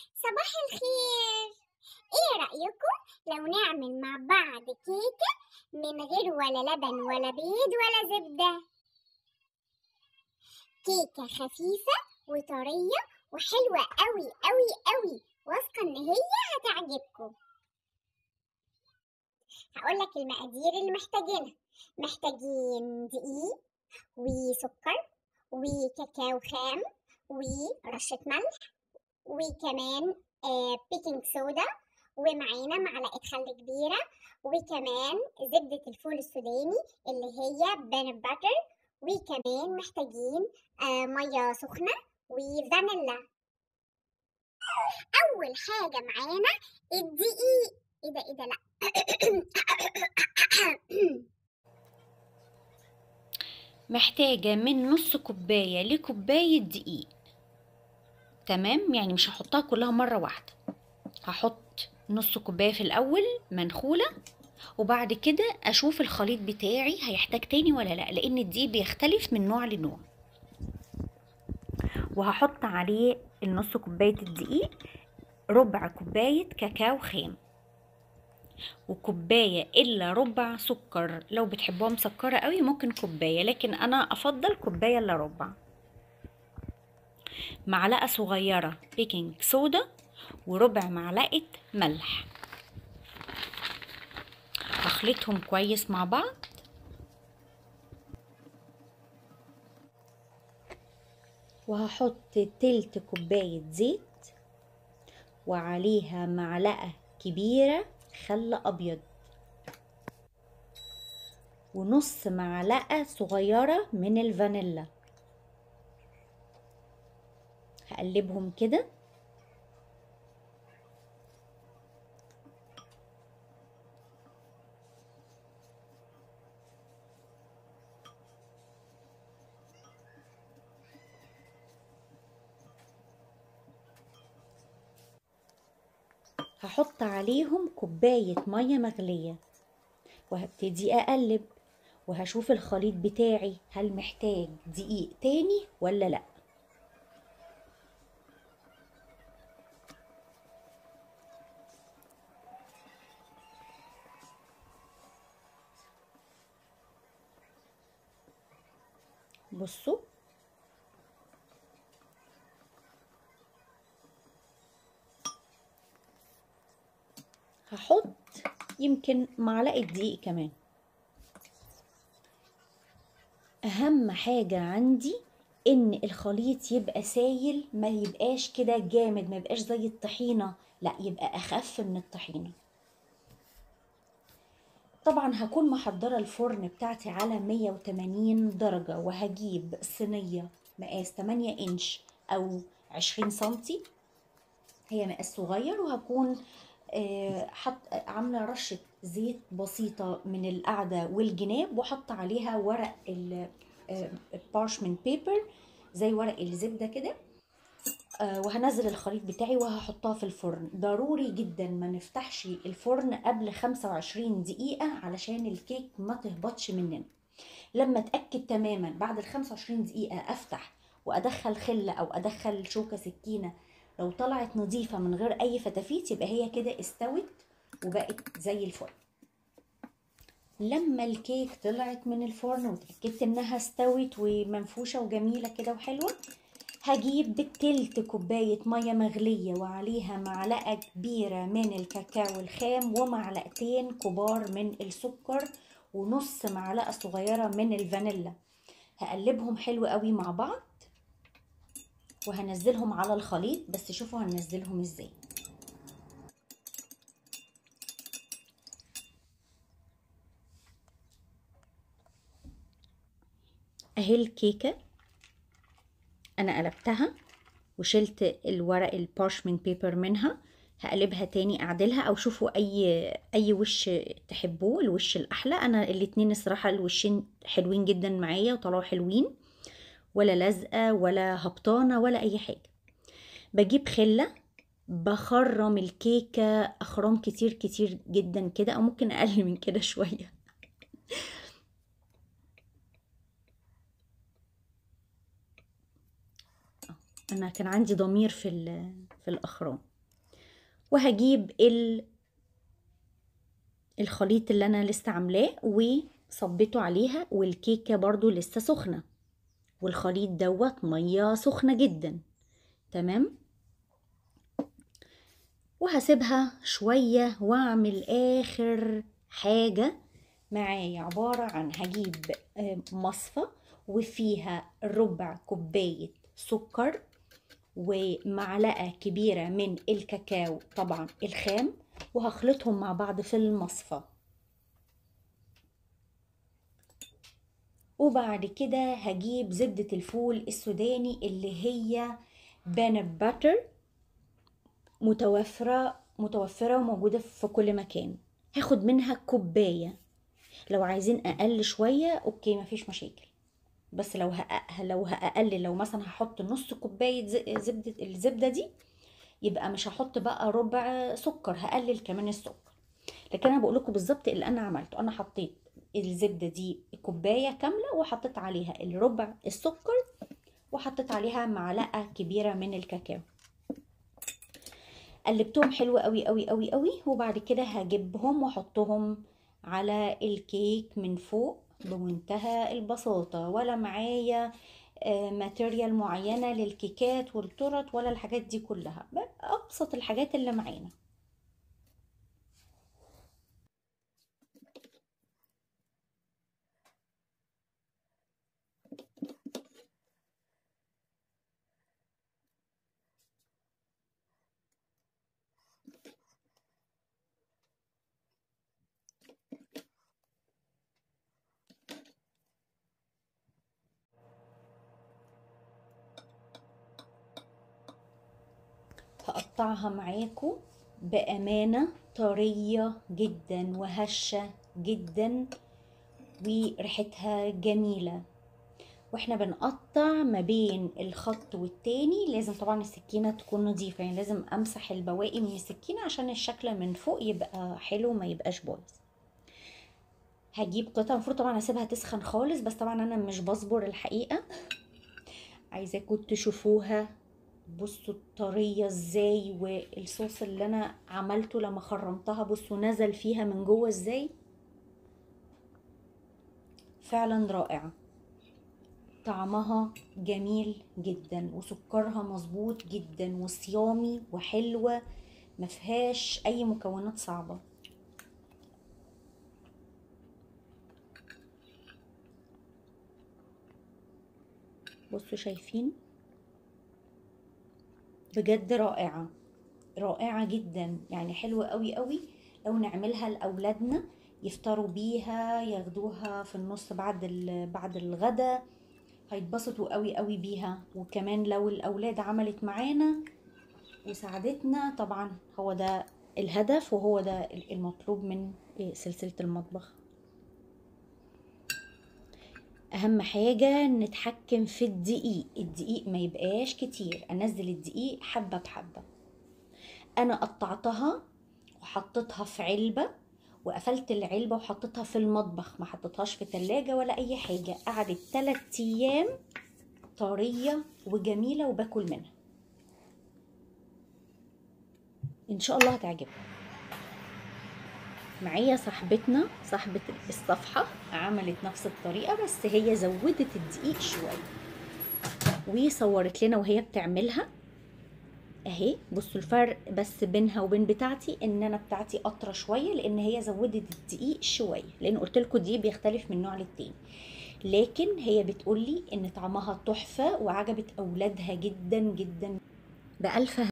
صباح الخير ايه رأيكم لو نعمل مع بعض كيكة من غير ولا لبن ولا بيض ولا زبدة كيكة خفيفة وطرية وحلوة قوي قوي قوي واثقة ان هي هتعجبكم هقولك المقادير اللي محتاجينها محتاجين دقيق وسكر وكاكاو خام ورشة ملح وكمان آه بيكنج صودا ومعانا معلقة خل كبيرة وكمان زبدة الفول السوداني اللي هي بان باتر وكمان محتاجين آه مية سخنة وفانيلا أول حاجة معانا الدقيق ايه ده ايه ده لا محتاجة من نص كوباية لكوباية دقيق تمام يعني مش هحطها كلها مرة واحدة هحط نص كوباية في الأول منخولة وبعد كده أشوف الخليط بتاعي هيحتاج تاني ولا لأ لأن الدقيق بيختلف من نوع لنوع وهحط عليه النص كوباية الدقيق ربع كوباية كاكاو خام وكوباية إلا ربع سكر لو بتحبوها مسكرة قوي ممكن كوباية لكن أنا أفضل كوباية إلا ربع معلقة صغيرة بيكنج صودا وربع معلقة ملح هخلطهم كويس مع بعض وهحط تلت كوباية زيت وعليها معلقة كبيرة خل أبيض ونص معلقة صغيرة من الفانيلا هقلبهم كده هحط عليهم كوباية مية مغلية وهبتدي أقلب وهشوف الخليط بتاعي هل محتاج دقيق تاني ولا لأ بصوا هحط يمكن معلقة دقيق كمان أهم حاجة عندي إن الخليط يبقى سايل ما يبقاش كده جامد ما يبقاش زي الطحينة لا يبقى أخف من الطحينة طبعا هكون محضرة الفرن بتاعتي على 180 درجة وهجيب صينية مقاس 8 إنش أو 20 سنتي هي مقاس صغير وهكون حط عامله رشه زيت بسيطه من القعده والجناب وحط عليها ورق البارشمنت بيبر زي ورق الزبده كده وهنزل الخليط بتاعي وهحطها في الفرن ضروري جدا ما نفتحش الفرن قبل 25 دقيقه علشان الكيك ما تهبطش مننا لما اتاكد تماما بعد ال 25 دقيقه افتح وادخل خله او ادخل شوكه سكينه لو طلعت نظيفة من غير أي فتافيت يبقى هي كده استوت وبقت زي الفل لما الكيك طلعت من الفرن وتأكدت انها استوت ومنفوشة وجميلة كده وحلوة هجيب بالتلت كوباية مية مغلية وعليها معلقة كبيرة من الكاكاو الخام ومعلقتين كبار من السكر ونص معلقة صغيرة من الفانيلا هقلبهم حلو قوي مع بعض وهنزلهم على الخليط بس شوفوا هننزلهم ازاي اهي الكيكه انا قلبتها وشلت الورق البارشمنت بيبر منها هقلبها تاني اعدلها او شوفوا اي اي وش تحبوه الوش الاحلى انا الاتنين الصراحه الوشين حلوين جدا معايا وطلعوا حلوين ولا لزقه ولا هبطانه ولا اي حاجه بجيب خله بخرم الكيكه اخرام كتير كتير جدا كده او ممكن اقل من كده شويه انا كان عندي ضمير في في الاخرام وهجيب ال الخليط اللي انا لسه عاملاه وصبيته عليها والكيكه برضو لسه سخنه والخليط دوت ميه سخنه جدا تمام وهسيبها شويه واعمل اخر حاجه معايا عباره عن هجيب آه، مصفى وفيها ربع كوبايه سكر ومعلقه كبيره من الكاكاو طبعا الخام وهخلطهم مع بعض في المصفى وبعد كده هجيب زبدة الفول السوداني اللي هي بانر باتر متوفرة متوفرة وموجودة في كل مكان هاخد منها كوباية لو عايزين أقل شوية أوكي مفيش مشاكل بس لو هأ... لو هأقلل لو مثلا هحط نص كوباية ز- زبدة الزبدة دي يبقى مش هحط بقى ربع سكر هقلل كمان السكر لكن انا بقول لكم بالظبط اللي انا عملته انا حطيت الزبده دي كوبايه كامله وحطيت عليها الربع السكر وحطيت عليها معلقه كبيره من الكاكاو قلبتهم حلو قوي قوي قوي قوي وبعد كده هجيبهم واحطهم على الكيك من فوق بمنتهى البساطه ولا معايا آه، ماتيريال معينه للكيكات والتورت ولا الحاجات دي كلها بل ابسط الحاجات اللي معانا هقطعها معاكم بأمانة طرية جدا وهشة جدا وريحتها جميلة واحنا بنقطع ما بين الخط والتاني لازم طبعا السكينة تكون نظيفة يعني لازم امسح البواقي من السكينة عشان الشكل من فوق يبقى حلو ما يبقاش بايظ هجيب قطعة المفروض طبعا اسيبها تسخن خالص بس طبعا انا مش بصبر الحقيقة عايزاكم تشوفوها بصوا الطرية ازاي والصوص اللي انا عملته لما خرمتها بصوا نزل فيها من جوه ازاي فعلا رائعة طعمها جميل جدا وسكرها مظبوط جدا وصيامي وحلوة مفيهاش اي مكونات صعبة بصوا شايفين بجد رائعة رائعة جدا يعني حلوة قوي قوي لو نعملها لأولادنا يفطروا بيها ياخدوها في النص بعد ال- بعد الغدا هيتبسطوا قوي قوي بيها وكمان لو الأولاد عملت معانا وساعدتنا طبعا هو ده الهدف وهو ده المطلوب من سلسلة المطبخ اهم حاجة نتحكم في الدقيق الدقيق ما يبقاش كتير انزل الدقيق حبة بحبة انا قطعتها وحطيتها في علبة وقفلت العلبة وحطيتها في المطبخ ما حطيتهاش في تلاجة ولا اي حاجة قعدت 3 ايام طرية وجميلة وباكل منها ان شاء الله هتعجبكم معايا صاحبتنا صاحبة الصفحة عملت نفس الطريقة بس هي زودت الدقيق شوية وصورت لنا وهي بتعملها اهي بصوا الفرق بس بينها وبين بتاعتي ان انا بتاعتي قطرة شوية لان هي زودت الدقيق شوية لان قلت لكم دي بيختلف من نوع للتاني لكن هي بتقولي ان طعمها تحفة وعجبت اولادها جدا جدا بألف